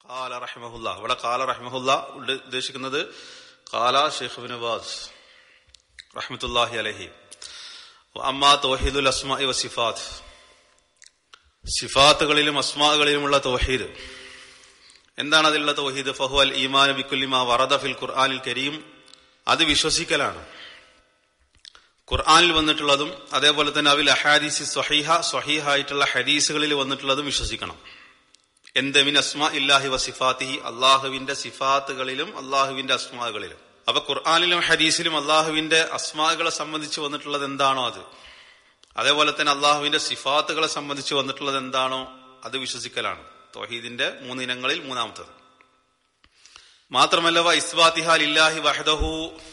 കാല റഹ്മഹുല്ല ഇവിടെ കാല റഹ്മഹുല്ല ഉദ്ദ- ഉദ്ദേശിക്കുന്നത് കാല ഷെയ്ഖ് ബിൻ ബാസ് റഹ്മത്തുല്ലാഹി അലഹി അമ്മാ തൗഹീദുൽ അസ്മാഇ വ സിഫാത്ത് സിഫാത്തുകളിലും അസ്മാകളിലുമുള്ള തൗഹീദ് എന്താണ് അതിലുള്ള തൗഹീദ് ഫഹു അൽ ഈമാൻ ബിക്കുല്ലിമ വറദ ഫിൽ ഖുർആനിൽ കരീം അത് വിശ്വസിക്കലാണ് ഖുർആനിൽ വന്നിട്ടുള്ളതും അതേപോലെ തന്നെ അവിൽ അഹാദീസി സ്വഹീഹ സ്വഹീഹായിട്ടുള്ള ഹദീസുകളിൽ വന്നിട്ടുള്ളതും വിശ്വസിക്കണം എന്തെമിൻ അസ്മാ ഇല്ലാഹി വസിഫാത്തിഹി അള്ളാഹുവിന്റെ സിഫാത്തുകളിലും അള്ളാഹുവിന്റെ അസ്മാകളിലും അപ്പൊ ഖുർആാനിലും ഹദീസിലും അള്ളാഹുവിന്റെ അസ്മാകളെ സംബന്ധിച്ച് വന്നിട്ടുള്ളത് എന്താണോ അത് അതേപോലെ തന്നെ അള്ളാഹുവിന്റെ സിഫാത്തുകളെ സംബന്ധിച്ച് വന്നിട്ടുള്ളത് എന്താണോ അത് വിശ്വസിക്കലാണ് തോഹീദിന്റെ മൂന്നിനങ്ങളിൽ മൂന്നാമത്തത് മാത്രമല്ല വ ഇസ്വാത്തിഹാൽ ഇല്ലാഹി വഹദഹു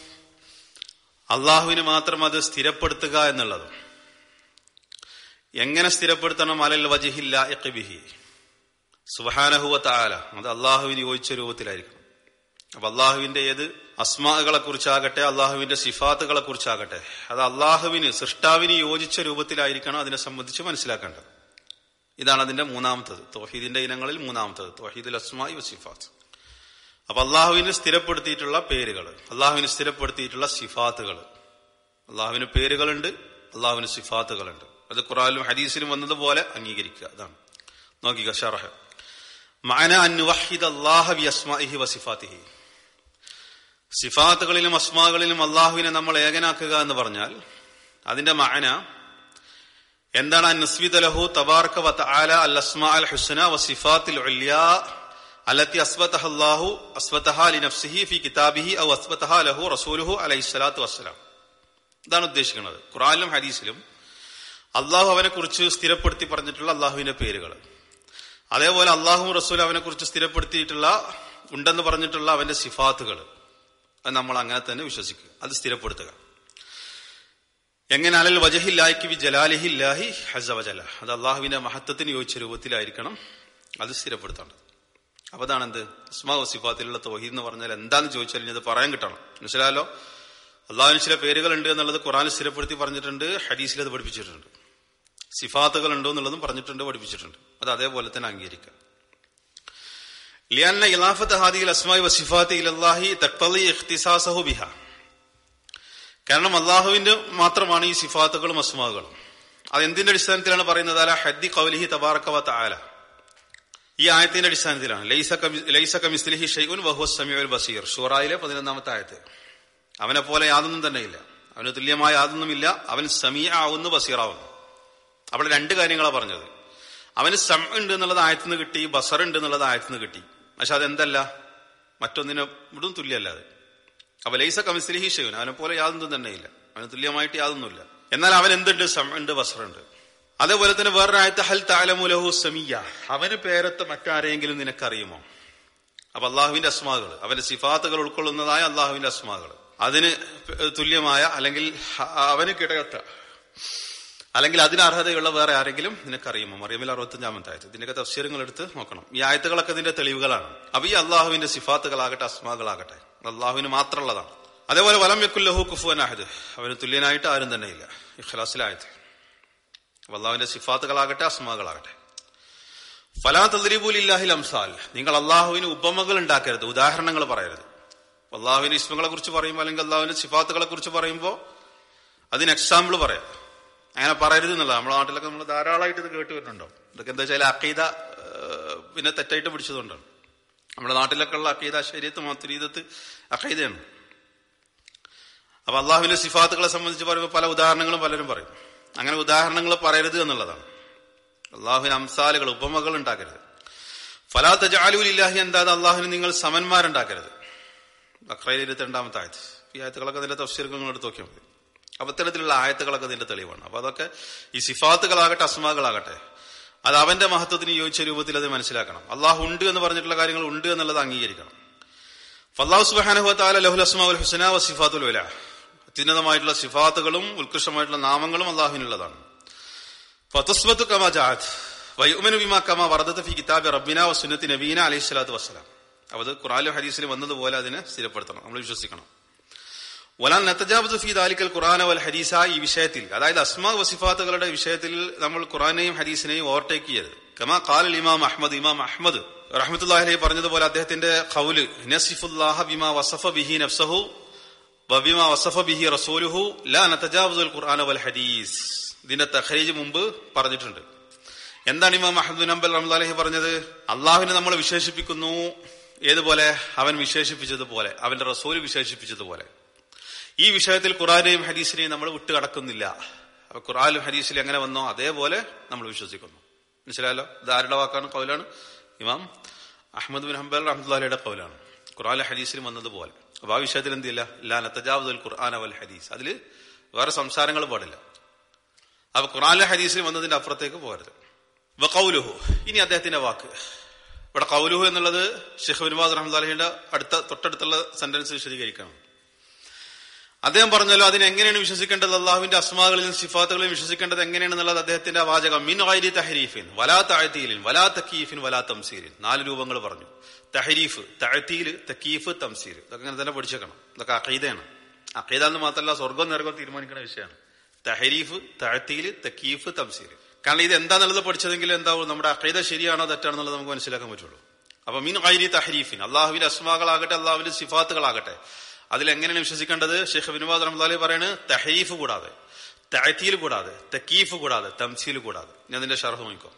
അള്ളാഹുവിന് മാത്രം അത് സ്ഥിരപ്പെടുത്തുക എന്നുള്ളതും എങ്ങനെ സ്ഥിരപ്പെടുത്തണം അലൽ വജിഹില്ല ബിഹി സുബഹാനഹുവ താല അത് അള്ളാഹുവിന് യോജിച്ച രൂപത്തിലായിരിക്കും അപ്പൊ അള്ളാഹുവിന്റെ ഏത് അസ്മാകളെ കുറിച്ചാകട്ടെ അള്ളാഹുവിന്റെ സിഫാത്തുകളെ കുറിച്ചാകട്ടെ അത് അള്ളാഹുവിന് സൃഷ്ടാവിന് യോജിച്ച രൂപത്തിലായിരിക്കണം അതിനെ സംബന്ധിച്ച് മനസ്സിലാക്കേണ്ടത് ഇതാണ് അതിന്റെ മൂന്നാമത്തത് തോഹീദിന്റെ ഇനങ്ങളിൽ മൂന്നാമത്തത് തോഹീദുൽ അസ്മായി വസിഫാത്ത് അപ്പൊ അള്ളാഹുവിന് സ്ഥിരപ്പെടുത്തിയിട്ടുള്ള പേരുകൾ അള്ളാഹുവിന് സ്ഥിരപ്പെടുത്തിയിട്ടുള്ള സിഫാത്തുകൾ അള്ളാഹുവിന് പേരുകളുണ്ട് അള്ളാഹുവിന് സിഫാത്തുകളുണ്ട് അത് ഖുറാനിലും ഹദീസിലും വന്നതുപോലെ അംഗീകരിക്കുക അതാണ് നോക്കിക്ക ഷറഹ് മഅന അൻ നുവഹിദ അല്ലാഹ ബി അസ്മാഇഹി വസിഫാത്തിഹി സിഫാത്തുകളിലും അസ്മാകളിലും അള്ളാഹുവിനെ നമ്മൾ ഏകനാക്കുക എന്ന് പറഞ്ഞാൽ അതിന്റെ മഅന എന്താണ് അൻസ്വിദ ലഹു തബാർക വ തആല അൽ അസ്മാ അൽ ഹുസ്ന വ സിഫാത്തിൽ ഉല്യാ അല്ലത്തി അസ്ബതഹ അല്ലാഹു അസ്ബതഹ ലി നഫ്സിഹി ഫി കിതാബിഹി ഔ അസ്ബതഹ ലഹു റസൂലുഹു അലൈഹിസ്സലാത്തു വസ്സലാം ഇതാണ് ഉദ്ദേശിക്കുന്നത് ഖുറാനിലും ഹദീസിലും അള്ളാഹു അവനെ കുറിച്ച് സ്ഥിരപ്പെടുത്തി പറഞ്ഞിട്ടുള്ള അള്ളാഹുവിന്റെ പേരുകൾ അതേപോലെ അള്ളാഹു റസൂൽ അവനെ കുറിച്ച് സ്ഥിരപ്പെടുത്തിയിട്ടുള്ള ഉണ്ടെന്ന് പറഞ്ഞിട്ടുള്ള അവന്റെ സിഫാത്തുകൾ അത് നമ്മൾ അങ്ങനെ തന്നെ വിശ്വസിക്കുക അത് സ്ഥിരപ്പെടുത്തുക എങ്ങനെ അലൽ വജഹില്ലാഹിക്ക് വി ജലാലിഹില്ലാഹി ഹസവജല അത് അള്ളാഹുവിന്റെ മഹത്വത്തിന് യോജിച്ച രൂപത്തിലായിരിക്കണം അത് സ്ഥിരപ്പെടുത്തേണ്ടത് അപ്പൊ അതാണ് എന്ത് അസ്മാ സിഫാത്തിലുള്ള തോഹീദ് എന്ന് പറഞ്ഞാൽ എന്താന്ന് ചോദിച്ചാൽ ഇനി അത് പറയാൻ കിട്ടണം മനസ്സിലാലോ അള്ളാഹുവിന് ചില പേരുകൾ ഉണ്ട് എന്നുള്ളത് ഖുറാനിൽ സ്ഥിരപ്പെടുത്തി പറഞ്ഞിട്ടുണ്ട് ഹദീസിൽ അത് പഠിപ്പിച്ചിട്ടുണ്ട് സിഫാത്തുകൾ ഉണ്ടോ എന്നുള്ളതും പറഞ്ഞിട്ടുണ്ട് പഠിപ്പിച്ചിട്ടുണ്ട് അത് അതേപോലെ തന്നെ അംഗീകരിക്കുക ലിയാന്ന ഇലാഫത്ത് ഹാദിൽ അസ്മായി വസിഫാത്ത് ഇലല്ലാഹി തക്തലി ഇഖ്തിസാസഹു ബിഹ കാരണം അള്ളാഹുവിന്റെ മാത്രമാണ് ഈ സിഫാത്തുകളും അസ്മാകളും അത് എന്തിന്റെ അടിസ്ഥാനത്തിലാണ് പറയുന്നത് അല ഹദ്ദി കൗലിഹി തബാറക വ തആല ഈ ആയത്തിന്റെ അടിസ്ഥാനത്തിലാണ് ലൈസ കമി- ലൈസ കമിസ്ലിഹി ഷൈഉൻ വഹുവ സമീഉൽ ബസീർ ഷൂറായിലെ പതിനൊന്നാമത്തെ ആയത്ത് അവനെ പോലെ യാതൊന്നും തന്നെയില്ല അവന് തുല്യമായ യാതൊന്നുമില്ല അവൻ സമീ ആവുന്നു ബസീറാവുന്നു അവിടെ രണ്ട് കാര്യങ്ങളാണ് പറഞ്ഞത് അവന് സം ഉണ്ട് എന്നുള്ളത് ആയത്തുനിന്ന് കിട്ടി ബസർ ഉണ്ട് എന്നുള്ളത് ആയത്തുനിന്ന് കിട്ടി പക്ഷെ അതെന്തല്ല മറ്റൊന്നിനെ ഇവിടും തുല്യമല്ല അത് അപ്പൊ ലൈസ കമിസ്ലിഹി ഷെയ്വൻ അവനെ പോലെ യാതൊന്നും തന്നെയില്ല അവന് തുല്യമായിട്ട് യാതൊന്നുമില്ല എന്നാൽ അവൻ എന്തുണ്ട് സം ഉണ്ട് ബസറുണ്ട് അതേപോലെ തന്നെ വേറൊരു ആയത്ത് ഹൽ താലമുലഹു സമീയ അവന് പേരത്ത് മറ്റാരെങ്കിലും നിനക്കറിയുമോ അപ്പൊ അള്ളാഹുവിന്റെ അസ്മാകൾ അവന്റെ സിഫാത്തുകൾ ഉൾക്കൊള്ളുന്നതായ അള്ളാഹുവിന്റെ അസ്മാകൾ അതിന് തുല്യമായ അല്ലെങ്കിൽ അവന് കിടകത്ത അല്ലെങ്കിൽ അതിന് അർഹതയുള്ള വേറെ ആരെങ്കിലും നിനക്കറിയുമോ മറിയമിൽ അറുപത്തഞ്ചാമത്തെ ആയത്ത് ഇതിന്റെയൊക്കെ തഫ്സീറുകൾ എടുത്ത് നോക്കണം ഈ ആയത്തുകളൊക്കെ ഇതിന്റെ തെളിവുകളാണ് അപ്പൊ ഈ അള്ളാഹുവിന്റെ സിഫാത്തുകളാകട്ടെ അസ്മാകളാകട്ടെ അള്ളാഹുവിന് മാത്രമുള്ളതാണ് അതേപോലെ വലം വെക്കുല്ലഹു കുഫുവൻ അഹദ് അവന് തുല്യനായിട്ട് ആരും തന്നെയില്ല ഇഖ്ലാസിലായത് അപ്പൊ അള്ളാഹുവിന്റെ സിഫാത്തുകളാകട്ടെ അസ്മാകളാകട്ടെ ഫലാ തദ്രീബുലില്ലാഹിൽ അംസാൽ നിങ്ങൾ അള്ളാഹുവിന് ഉപമകൾ ഉണ്ടാക്കരുത് ഉദാഹരണങ്ങൾ പറയരുത് അള്ളാഹുവിന്റെ ഇസ്മകളെ കുറിച്ച് പറയുമ്പോൾ അല്ലെങ്കിൽ അള്ളാഹുവിന്റെ സിഫാത്തുകളെ കുറിച്ച് പറയുമ്പോൾ അതിന് എക്സാമ്പിൾ പറയാം അങ്ങനെ പറയരുത് എന്നുള്ള നമ്മുടെ നാട്ടിലൊക്കെ നമ്മൾ ധാരാളമായിട്ട് ഇത് കേട്ട് വരുന്നുണ്ടോ ഇതൊക്കെ എന്താ വെച്ചാൽ അക്കീത ഏഹ്, പിന്നെ തെറ്റായിട്ട് പിടിച്ചതുകൊണ്ടാണ് നമ്മുടെ നാട്ടിലൊക്കെ ഉള്ള അക്കീത ശരീരത്ത് മാത്തുരീതത്ത് അക്കീതയാണ് അപ്പൊ അള്ളാഹുവിന്റെ സിഫാത്തുകളെ സംബന്ധിച്ച് പറയുമ്പോൾ പല ഉദാഹരണങ്ങളും പലരും പറയും അങ്ങനെ ഉദാഹരണങ്ങൾ പറയരുത് എന്നുള്ളതാണ് അള്ളാഹുവിന് അംസാലുകൾ ഉപമകൾ ഉണ്ടാക്കരുത് ഫലാ തജാലുലില്ലാഹി എന്താത് അള്ളാഹുവിന് നിങ്ങൾ സമന്മാരുണ്ടാക്കരുത് ബക്രയിൽ ഇരുപത്തിരണ്ടാമത്തെ ആയത്ത് ഈ ആയത്തുകളൊക്കെ അതിന്റെ തഫ്സീറുകൾ നിങ്ങൾ എടുത്ത് നോക്കിയാൽ മതി അപ്പൊ ഇത്തരത്തിലുള്ള ആയത്തുകളൊക്കെ ഇതിന്റെ തെളിവാണ് അപ്പൊ അതൊക്കെ ഈ സിഫാത്തുകളാകട്ടെ അസ്മാകളാകട്ടെ അത് അവന്റെ മഹത്വത്തിന് യോജിച്ച രൂപത്തിൽ അത് മനസ്സിലാക്കണം അള്ളാഹു ഉണ്ട് എന്ന് പറഞ്ഞിട്ടുള്ള കാര്യങ്ങൾ ഉണ്ട് എന്നുള്ളത് അംഗീകരിക്കണം ഫല്ലാഹു സുബ്ഹാനഹു വതആല ലഹുൽ അസ്മാഉൽ ഹുസ്ന വ സിഫാത്തുൽ ഉല അത്യുന്നതമായിട്ടുള്ള സിഫാത്തുകളും ഉത്കൃഷ്ടമായിട്ടുള്ള നാമങ്ങളും അള്ളാഹുവിനുള്ളതാണ് ഫതസ്ബത്തു കമാ ജാഅത് വയുഅ്മിനു ബിമാ കമാ വറദത ഫി കിതാബി റബ്ബിന വ സുന്നത്തി നബീന അലൈഹി സ്വലാത്തു വസ്സലാം അപ്പോൾ അത് ഖുർആനിലും ഹദീസിലും വന്നതുപോലെ അതിനെ സ്ഥിരപ്പെടുത്തണം നമ്മൾ വിശ്വസിക്കണം വലാൻ നത്തജാബത്ത് ഫി ദാലിക്കൽ ഖുർആന വൽ ഹദീസ ഈ വിഷയത്തിൽ അതായത് അസ്മാ വസിഫാത്തുകളുടെ വിഷയത്തിൽ നമ്മൾ ഖുർആനെയും ഹദീസിനെയും ഓവർടേക്ക് ചെയ്യരുത് കമാ ഖാൽ ഇമാം അഹ്മദ് ഇമാം അഹ്മദ് റഹ്മത്തുല്ലാഹി പറഞ്ഞതുപോലെ അദ്ദേഹത്തിന്റെ ഖൗല് നസിഫുല്ലാഹ ബിമാ വസഫ ബിഹി നഫ്സഹു വബിമാ വസഫ ബിഹി റസൂലുഹു ലാ നതജാവസുൽ ഖുർആന വൽ ഹദീസ് ഇതിന്റെ തഖരീജ് മുമ്പ് പറഞ്ഞിട്ടുണ്ട് എന്താണ് ഇമാം അഹമ്മദ് നമ്പൽ റഹ്മത്തുല്ലാഹി പറഞ്ഞത് അള്ളാഹുവിനെ നമ്മൾ വിശേഷിപ്പിക്കുന്നു ഏതുപോലെ അവൻ വിശേഷിപ്പിച്ചതുപോലെ അവന്റെ റസൂൽ വിശേഷിപ്പിച്ചതുപോലെ ഈ വിഷയത്തിൽ ഖുറാനെയും ഹദീസിനെയും നമ്മൾ വിട്ടുകടക്കുന്നില്ല അപ്പൊ ഖുറാനും ഹദീസിൽ എങ്ങനെ വന്നോ അതേപോലെ നമ്മൾ വിശ്വസിക്കുന്നു മനസ്സിലായല്ലോ ഇത് ആരുടെ വാക്കാണ് കൗലാണ് ഇമാം അഹമ്മദ് ബിൻ ഹംബൽ റഹ്മത്തുള്ളാഹിയുടെ കൗലാണ് ഖുറാൻ ഹദീസിൽ വന്നതുപോലെ അപ്പൊ ആ വിഷയത്തിൽ എന്തില്ല ലാ നത്തജാവുൽ ഖുർആൻ വൽ ഹദീസ് അതിൽ വേറെ സംസാരങ്ങൾ പാടില്ല അപ്പൊ ഖുറാനിലെ ഹദീസിൽ വന്നതിന്റെ അപ്പുറത്തേക്ക് പോകരുത് വ കൗലുഹു ഇനി അദ്ദേഹത്തിന്റെ വാക്ക് ഇവിടെ കൗലുഹു എന്നുള്ളത് ഷെയ്ഖ് ബിൻവാസ് റഹ്മത്തുള്ളാഹിയുടെ അടുത്ത തൊട്ടടുത്തുള്ള സെന്റൻസ് വിശദീകരിക്കണം അദ്ദേഹം പറഞ്ഞല്ലോ അതിന് എങ്ങനെയാണ് വിശ്വസിക്കേണ്ടത് അള്ളാഹുവിന്റെ അസ്മാകളിലും സിഫാത്തുകളിലും വിശ്വസിക്കേണ്ടത് എങ്ങനെയാണെന്നുള്ളത് അദ്ദേഹത്തിന്റെ വാചകം മിൻ ഐരി തഹരീഫിൻ വലാ താഴ്ത്തീലിൻ വലാ തക്കീഫിൻ വലാ തംസീലിൻ നാല് രൂപങ്ങൾ പറഞ്ഞു തഹരീഫ് തഴത്തീല് തക്കീഫ് തംസീൽ ഇതൊക്കെ അങ്ങനെ തന്നെ പഠിച്ചേക്കണം ഇതൊക്കെ അഖീദയാണ് അഖീദ എന്ന് മാത്രമല്ല സ്വർഗം നരകം തീരുമാനിക്കുന്ന വിഷയമാണ് തഹരീഫ് തഴത്തീല് തക്കീഫ് തംസീൽ കാരണം ഇത് എന്താന്നുള്ളത് പഠിച്ചതെങ്കിൽ എന്താവും നമ്മുടെ അഖീദ ശരിയാണോ തെറ്റാണെന്നുള്ളത് നമുക്ക് മനസ്സിലാക്കാൻ പറ്റുള്ളൂ അപ്പൊ മിൻ ഐരി തഹരീഫിൻ അള്ളാഹുവിന്റെ അസ്മാകളാകട്ടെ അള്ളാഹുവിന്റെ സിഫാത്തുകളാകട്ടെ അതിലെങ്ങനെയാണ് വിശ്വസിക്കേണ്ടത് ഷെയ്ഖ് ബിനുബാദ് റഹ്മദ് പറയാണ് തഹീഫ് കൂടാതെ തഴത്തീൽ കൂടാതെ തക്കീഫ് കൂടാതെ തംസീൽ കൂടാതെ ഞാൻ അതിന്റെ ഷർഹ് നോക്കിക്കോ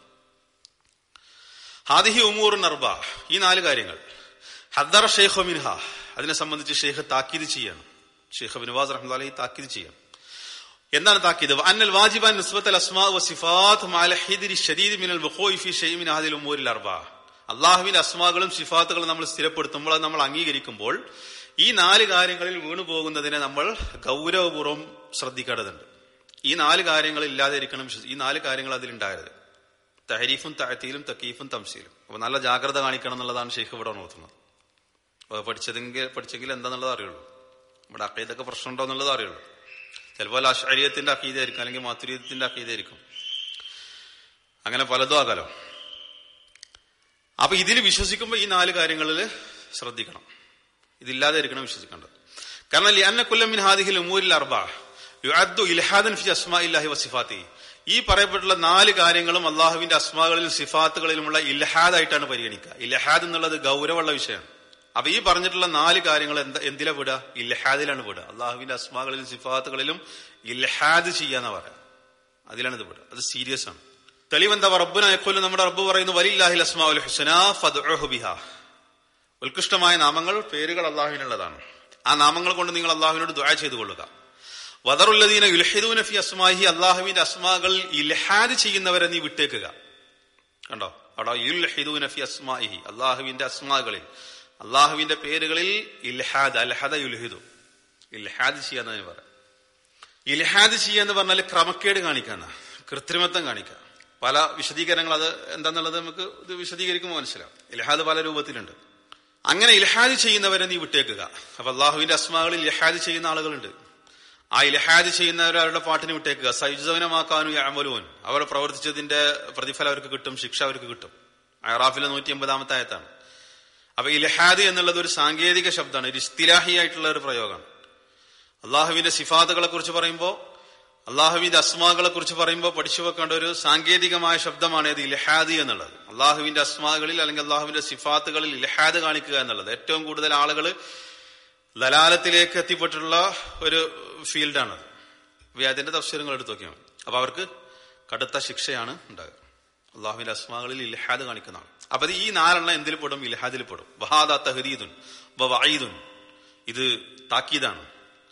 ഹാദിഹി ഉമൂർ നർബ ഈ നാല് കാര്യങ്ങൾ ഹദ്ദർ ഷെയ്ഖ് മിൻഹ അതിനെ സംബന്ധിച്ച് ഷെയ്ഖ് താക്കീത് ചെയ്യാണ് ഷെയ്ഖ് ബിനുബാസ് റഹ്മദ് അലഹി താക്കീത് ചെയ്യാം എന്താണ് താക്കീത് അന്നൽ വാജിബാൻ നിസ്ബത്ത് അസ്മാ വ സിഫാത്ത് മാല ഹിദിരി ഷദീദ് മിനൽ വഖൂഇ ഫി ഷൈഇ മിൻ ഹാദിൽ ഉമൂരിൽ അർബ അള്ളാഹുവിന്റെ അസ്മാകളും സിഫാത്തുകളും നമ്മൾ സ്ഥിരപ്പെടുത്തുമ്പോൾ അത് നമ്മൾ അംഗീകരിക്കുമ്പോൾ ഈ നാല് കാര്യങ്ങളിൽ വീണു പോകുന്നതിനെ നമ്മൾ ഗൗരവപൂർവ്വം ശ്രദ്ധിക്കേണ്ടതുണ്ട് ഈ നാല് കാര്യങ്ങൾ ഇല്ലാതെ ഇരിക്കണം ഈ നാല് കാര്യങ്ങൾ അതിലുണ്ടായത് തഹരീഫും തഹത്തീലും തക്കീഫും തംസീലും അപ്പൊ നല്ല ജാഗ്രത കാണിക്കണം എന്നുള്ളതാണ് ഷെയ്ഖ് ഇവിടെ നോക്കുന്നത് അപ്പൊ പഠിച്ചതെങ്കിൽ പഠിച്ചെങ്കിൽ എന്താന്നുള്ളത് അറിയുള്ളൂ നമ്മുടെ അക്കീദൊക്കെ പ്രശ്നമുണ്ടോ എന്നുള്ളത് അറിയുള്ളൂ ചിലപ്പോൾ അഷരീയത്തിന്റെ അക്കീതായിരിക്കും അല്ലെങ്കിൽ മാതുരീയത്തിന്റെ അക്കീതായിരിക്കും അങ്ങനെ പലതും ആകാലോ അപ്പൊ ഇതിൽ വിശ്വസിക്കുമ്പോൾ ഈ നാല് കാര്യങ്ങളിൽ ശ്രദ്ധിക്കണം ഇതില്ലാതെ ഇരിക്കണം വിശ്വസിക്കേണ്ടത് കാരണം ലിഅന്ന കുല്ലമിൻ ഹാദിഹിൽ ഉമൂരിൽ അർബ യുഅദ്ദു ഇൽഹാദൻ ഫി അസ്മാഇല്ലാഹി വസിഫാത്തി ഈ പറയപ്പെട്ടുള്ള നാല് കാര്യങ്ങളും അള്ളാഹുവിന്റെ അസ്മാകളിലും സിഫാത്തുകളിലുമുള്ള ഇൽഹാദായിട്ടാണ് പരിഗണിക്കുക ഇൽഹാദ് എന്നുള്ളത് ഗൗരവമുള്ള വിഷയമാണ് അപ്പൊ ഈ പറഞ്ഞിട്ടുള്ള നാല് കാര്യങ്ങൾ എന്താ എന്തിലാ വിടുക ഇൽഹാദിലാണ് വിടുക അള്ളാഹുവിന്റെ അസ്മാകളിലും സിഫാത്തുകളിലും ഇൽഹാദ് ചെയ്യാന്ന് പറയാം അതിലാണ് ഇത് വിടുക അത് സീരിയസ് ആണ് തെളിവെന്താ റബ്ബുനായക്കൊല്ലും നമ്മുടെ റബ്ബ് പറയുന്നു വലില്ലാഹിൽ അസ്മാഉൽ ഹുസന ഫദ്ഉഹു ബിഹാ ഉത്കൃഷ്ടമായ നാമങ്ങൾ പേരുകൾ അള്ളാഹുവിനുള്ളതാണ് ആ നാമങ്ങൾ കൊണ്ട് നിങ്ങൾ അള്ളാഹുവിനോട് ദുആ ചെയ്തു കൊള്ളുക വദറുല്ലദീന യുൽഹിദൂന ഫി അസ്മാഹി അള്ളാഹുവിന്റെ അസ്മാകൾ ഇൽഹാദ് ചെയ്യുന്നവരെ നീ വിട്ടേക്കുക കണ്ടോ അവിടെ യുൽഹിദൂന ഫി അസ്മാഹി അള്ളാഹുവിന്റെ അസ്മാകളിൽ അള്ളാഹുവിന്റെ പേരുകളിൽ ഇൽഹാദ് അൽഹദ യുൽഹിദു ഇൽഹാദ് ചെയ്യാന്നതിന് പറയാം ഇൽഹാദ് ചെയ്യാന്ന് പറഞ്ഞാൽ ക്രമക്കേട് കാണിക്കാന്ന കൃത്രിമത്വം കാണിക്കുക പല വിശദീകരണങ്ങൾ അത് എന്താന്നുള്ളത് നമുക്ക് ഇത് വിശദീകരിക്കുമ്പോൾ മനസ്സിലാവും ഇൽഹാദ് പല രൂപത്തിലുണ്ട് അങ്ങനെ ഇൽഹാദ് ചെയ്യുന്നവരെ നീ വിട്ടേക്കുക അപ്പൊ അള്ളാഹുവിന്റെ അസ്മാകളിൽ ഇൽഹാദ് ചെയ്യുന്ന ആളുകളുണ്ട് ആ ഇൽഹാദ് ചെയ്യുന്നവരെ അവരുടെ പാട്ടിന് വിട്ടേക്കുക സൈജവനമാക്കാനും അമലൂൻ അവർ പ്രവർത്തിച്ചതിന്റെ പ്രതിഫലം അവർക്ക് കിട്ടും ശിക്ഷ അവർക്ക് കിട്ടും അറാഫിലെ നൂറ്റി എൺപതാമത്തെ ആയത്താണ് അപ്പൊ ഇൽഹാദ് എന്നുള്ളത് ഒരു സാങ്കേതിക ശബ്ദമാണ് ഒരു ഇസ്തിലാഹി ആയിട്ടുള്ള ഒരു പ്രയോഗമാണ് അള്ളാഹുവിന്റെ സിഫാദുകളെ കുറിച്ച് പറയുമ്പോൾ അള്ളാഹുവിന്റെ അസ്മാകളെ കുറിച്ച് പറയുമ്പോൾ പഠിച്ചു വെക്കേണ്ട ഒരു സാങ്കേതികമായ ശബ്ദമാണ് ഇത് ഇൽഹാദ് എന്നുള്ളത് അള്ളാഹുവിന്റെ അസ്മാകളിൽ അല്ലെങ്കിൽ അള്ളാഹുവിന്റെ സിഫാത്തുകളിൽ ഇൽഹാദ് കാണിക്കുക എന്നുള്ളത് ഏറ്റവും കൂടുതൽ ആളുകൾ ലലാലത്തിലേക്ക് എത്തിപ്പെട്ടുള്ള ഒരു ഫീൽഡാണ് അതിന്റെ തഫ്സീരങ്ങൾ എടുത്തു നോക്കിയാൽ മതി അപ്പൊ അവർക്ക് കടുത്ത ശിക്ഷയാണ് ഉണ്ടാകുക അള്ളാഹുവിന്റെ അസ്മാകളിൽ ഇൽഹാദ് കാണിക്കുന്നതാണ് അപ്പൊ ഈ നാലെണ്ണം എന്തിൽ പെടും ഇൽഹാദിൽ പെടും വഹാദ തഹദീദുൻ വഈദുൻ ഇത് താക്കീതാണ്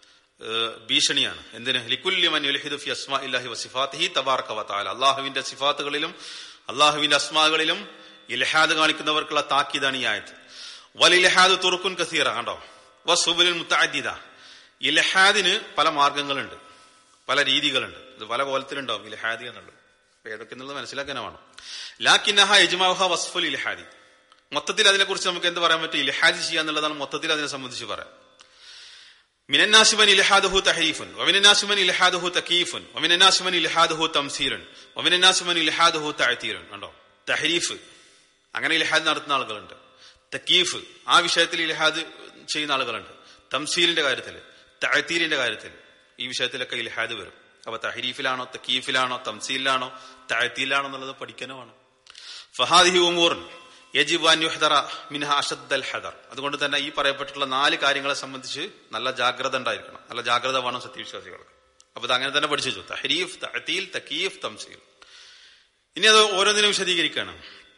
ഭീഷണിയാണ് എന്തിന് ലിക്കുല്യമൻ യുൽഹിദു ഫി അസ്മാ ഇല്ലാഹി വസിഫാത്തിഹി തബാറക വതആല അള്ളാഹുവിന്റെ സിഫാത്തുകളിലും അള്ളാഹുവിന്റെ അസ്മാകളിലും ഇൽഹാദ് കാണിക്കുന്നവർക്കുള്ള താക്കീതാണ് ഈ ആയത്ത് വൽ ഇൽഹാദ് തുറുക്കുൻ കസീറ കണ്ടോ വസുബുലിൽ മുത്തഅദ്ദിദ ഇൽഹാദിന് പല മാർഗങ്ങളുണ്ട് പല രീതികളുണ്ട് ഇത് പല കോലത്തിലുണ്ടാവും ഇൽഹാദി എന്നുള്ളത് ഏതൊക്കെ എന്നുള്ളത് മനസ്സിലാക്കാനാണ് ലാക്കിന്നഹ യജ്മാഹ വസ്ഫുൽ ഇൽഹാദി മൊത്തത്തിൽ അതിനെക്കുറിച്ച് നമുക്ക് എന്ത് പറയാൻ പറ്റും ഇൽഹാദി ചെയ്യുക എന്നുള്ളതാണ് മൊത്തത്തിൽ അതിനെ സംബന്ധിച്ച് പറയാം من الناس من إلحاده تحريف ومن الناس من إلحاده تكييف ومن الناس من إلحاده تمثيل ومن الناس من إلحاده تعتير കണ്ടോ തഹരീഫ് അങ്ങനെ ഇൽഹാദ് നടത്തുന്ന ആളുകളുണ്ട് തക്കീഫ് ആ വിഷയത്തിൽ ഇൽഹാദ് ചെയ്യുന്ന ആളുകളുണ്ട് തംസീലിന്റെ കാര്യത്തിൽ തഴത്തീലിന്റെ കാര്യത്തിൽ ഈ വിഷയത്തിലൊക്കെ ഇൽഹാദ് വരും അപ്പൊ തഹരീഫിലാണോ തക്കീഫിലാണോ തംസീലിലാണോ തഴത്തീലാണോ എന്നുള്ളത് പഠിക്കാനുമാണ് ഫഹാദിഹി ഉമൂറൻ യജിബാൻ യുഹദറ മിൻഹ അഷദ്ദൽ ഹദർ അതുകൊണ്ട് തന്നെ ഈ പറയപ്പെട്ടിട്ടുള്ള നാല് കാര്യങ്ങളെ സംബന്ധിച്ച് നല്ല ജാഗ്രത ഉണ്ടായിരിക്കണം നല്ല ജാഗ്രത വേണം സത്യവിശ്വാസികൾക്ക് അപ്പൊ ഇത് അങ്ങനെ തന്നെ പഠിച്ചു തഹരീഫ് തഅതീൽ തക്കീഫ് തംസീൽ ഇനി അത് ഓരോന്നിനും വിശദീകരിക്കുകയാണ്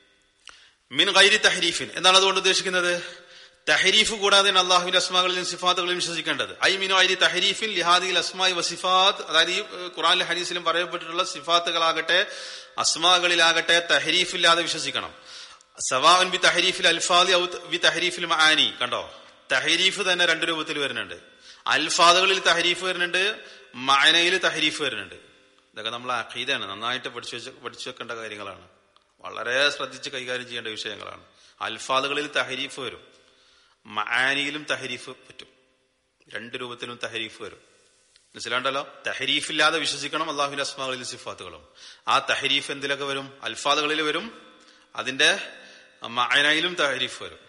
മിൻ ഗൈരി തഹരീഫിൻ എന്താണ് അതുകൊണ്ട് ഉദ്ദേശിക്കുന്നത് തഹരീഫ് കൂടാതെ അള്ളാഹുവിന്റെ അസ്മാകളിലും സിഫാത്തുകളിലും വിശ്വസിക്കേണ്ടത് ഐ മിനു ഐരി തഹരീഫിൻ ലിഹാദിൽ അസ്മായി വസിഫാത്ത് അതായത് ഈ ഏഹ്, ഖുറാനിലെ ഹദീസിലും പറയപ്പെട്ടിട്ടുള്ള സിഫാത്തുകളാകട്ടെ അസ്മാകളിലാകട്ടെ തഹരീഫില്ലാതെ വിശ്വസിക്കണം സവാൻ ബി തഹരീഫിൽ അൽഫാദി ഔ ബി തഹരീഫിൽ മആനി കണ്ടോ തഹരീഫ് തന്നെ രണ്ട് രൂപത്തിൽ വരുന്നുണ്ട് അൽഫാദുകളിൽ തഹരീഫ് വരുന്നുണ്ട് മാനയിൽ തഹരീഫ് വരുന്നുണ്ട് ഇതൊക്കെ നമ്മൾ അഖീദാണ് നന്നായിട്ട് പഠിച്ചു വെച്ച പഠിച്ചു വെക്കേണ്ട കാര്യങ്ങളാണ് വളരെ ശ്രദ്ധിച്ച് കൈകാര്യം ചെയ്യേണ്ട വിഷയങ്ങളാണ് അൽഫാദുകളിൽ തഹരീഫ് വരും മആനിയിലും തഹരീഫ് പറ്റും രണ്ട് രൂപത്തിലും തഹരീഫ് വരും മനസ്സിലാണ്ടല്ലോ തഹരീഫ് ഇല്ലാതെ വിശ്വസിക്കണം അള്ളാഹുവിന്റെ അസ്മാകളിലും സിഫാത്തുകളും ആ തഹരീഫ് എന്തിലൊക്കെ വരും അൽഫാദുകളിൽ വരും അതിന്റെ മഅനയിലും തഹരീഫ് വരും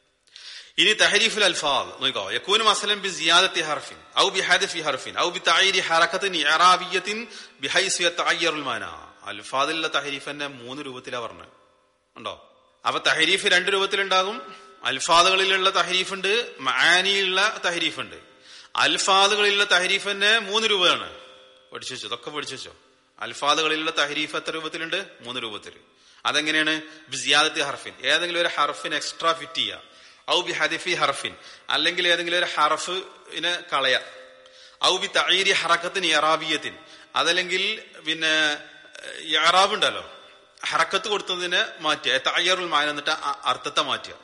ഇനി തഹരീഫുൽ അൽഫാദ് നോക്കോ യക്കൂന് മസലം ബി സിയാദത്തി ഹർഫിൻ ഔ ബി ഹദഫി ഹർഫിൻ ഔ ബി തഅയ്യിരി ഹറകത്തിൻ ഇഅറാബിയത്തിൻ ബിഹൈസു യതഅയ്യറുൽ മാന അൽഫാദിലുള്ള തഹരീഫ് തന്നെ മൂന്ന് രൂപത്തിലാ പറഞ്ഞത് ഉണ്ടോ അപ്പൊ തഹരീഫ് രണ്ട് രൂപത്തിലുണ്ടാകും അൽഫാദുകളിലുള്ള തഹരീഫ് ഉണ്ട് മആനിയിലുള്ള തഹരീഫ് ഉണ്ട് അൽഫാദുകളിലുള്ള തഹരീഫ് തന്നെ മൂന്ന് രൂപയാണ് പഠിച്ചു വെച്ചോ ഇതൊക്കെ പഠിച്ചു വെച്ചോ അൽഫാദുകളിലുള്ള തഹരീഫ് എത്ര രൂപത്തിലുണ്ട് മൂന്ന് രൂപത്തിൽ അതെങ്ങനെയാണ് ബിസിയാദത്തി ഹർഫിൻ ഏതെങ്കിലും ഒരു ഹർഫിന് എക്സ്ട്രാ ഫിറ്റ് ചെയ്യുക ഔ ബി ഹദിഫി ഹർഫിൻ അല്ലെങ്കിൽ ഏതെങ്കിലും ഒരു ഹർഫിനെ കളയ ഔ ബി തഈരി ഹറക്കത്തിന് ഇറാബിയത്തിൻ അതല്ലെങ്കിൽ പിന്നെ ഇറാബ് ഉണ്ടല്ലോ ഹറക്കത്ത് കൊടുത്തതിനെ മാറ്റുക തയ്യറുൽ മാന എന്നിട്ട് ആ അർത്ഥത്തെ മാറ്റുക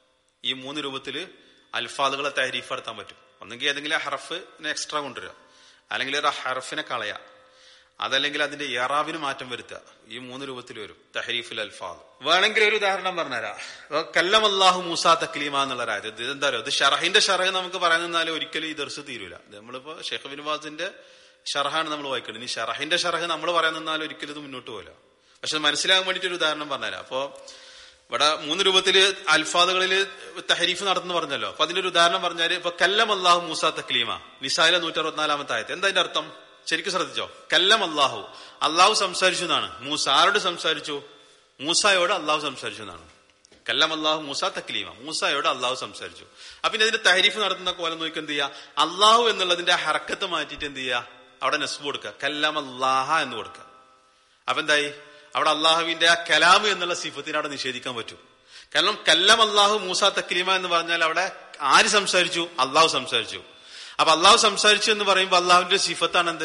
ഈ മൂന്ന് രൂപത്തില് അൽഫാദുകളെ തഹരീഫ് നടത്താൻ പറ്റും ഒന്നെങ്കിൽ ഏതെങ്കിലും ഹറഫിനെ എക്സ്ട്രാ കൊണ്ടുവരിക അല്ലെങ്കിൽ ഒരു ഹറഫിനെ കളയുക അതല്ലെങ്കിൽ അതിന്റെ ഇറാബിന് മാറ്റം വരുത്തുക ഈ മൂന്ന് രൂപത്തിൽ വരും തഹരീഫുൽ അൽഫാദ് വേണമെങ്കിൽ ഒരു ഉദാഹരണം പറഞ്ഞുതരാം കല്ലം അള്ളാഹു മൂസ തക്ലീമ എന്നുള്ള രാജ്യം ഇത് എന്താ പറയുക ഇത് ഷറഹിന്റെ ഷറഹ് നമുക്ക് പറയാൻ നിന്നാലും ഒരിക്കലും ഈ ദർസ് തീരൂല ഇത് നമ്മളിപ്പോ ഷെയ്ഖ് ബിൻവാസിന്റെ ഷറഹാണ് നമ്മൾ വായിക്കുന്നത് ഇനി ഷറഹിന്റെ ഷറഹ് നമ്മൾ പറയാൻ നിന്നാലും ഒരിക്കലും ഇത് മുന്നോട്ട് പോകില്ല പക്ഷെ അത് മനസ്സിലാകാൻ വേണ്ടിയിട്ട് ഒരു ഉദാഹരണം പറഞ്ഞുതരാം അപ്പോ ഇവിടെ മൂന്ന് രൂപത്തില് അൽഫാദുകളിൽ തഹരീഫ് നടത്തുന്നു പറഞ്ഞല്ലോ അപ്പൊ അതിന്റെ ഒരു ഉദാഹരണം പറഞ്ഞാല് ഇപ്പൊ കല്ലം അള്ളാഹു മൂസ തക്ലീമ നിസായിലെ നൂറ്റി അറുപത്തിനാലാമത്തെ ആയത്ത് എന്താ അതിന്റെ അർത്ഥം ശരിക്കും ശ്രദ്ധിച്ചോ കല്ലം അള്ളാഹു അള്ളാഹു സംസാരിച്ചു എന്നാണ് മൂസ ആരോട് സംസാരിച്ചു മൂസായോട് അള്ളാഹു സംസാരിച്ചു എന്നാണ് കല്ലം അള്ളാഹു മൂസ തക്ലീമ മൂസായോട് അള്ളാഹു സംസാരിച്ചു അപ്പൊ പിന്നെ അതിന്റെ തഹരീഫ് നടത്തുന്ന കോലം നോക്കി എന്ത് ചെയ്യുക അള്ളാഹു എന്നുള്ളതിന്റെ ഹറക്കത്ത് മാറ്റിയിട്ട് എന്ത് ചെയ്യുക അവിടെ നെസ്ബ് കൊടുക്കുക കല്ലം അള്ളാഹ എന്ന് കൊടുക്കുക അപ്പൊ എന്തായി അവിടെ അള്ളാഹുവിന്റെ ആ കലാമ് എന്നുള്ള സിഫത്തിനെ അവിടെ നിഷേധിക്കാൻ പറ്റും കാരണം കല്ലം അള്ളാഹു മൂസ തക്ലീമ എന്ന് പറഞ്ഞാൽ അവിടെ ആര് സംസാരിച്ചു അള്ളാഹു സംസാരിച്ചു അപ്പൊ അള്ളാഹു സംസാരിച്ചു എന്ന് പറയുമ്പോൾ അള്ളാഹുവിന്റെ സിഫത്താണ് എന്ത്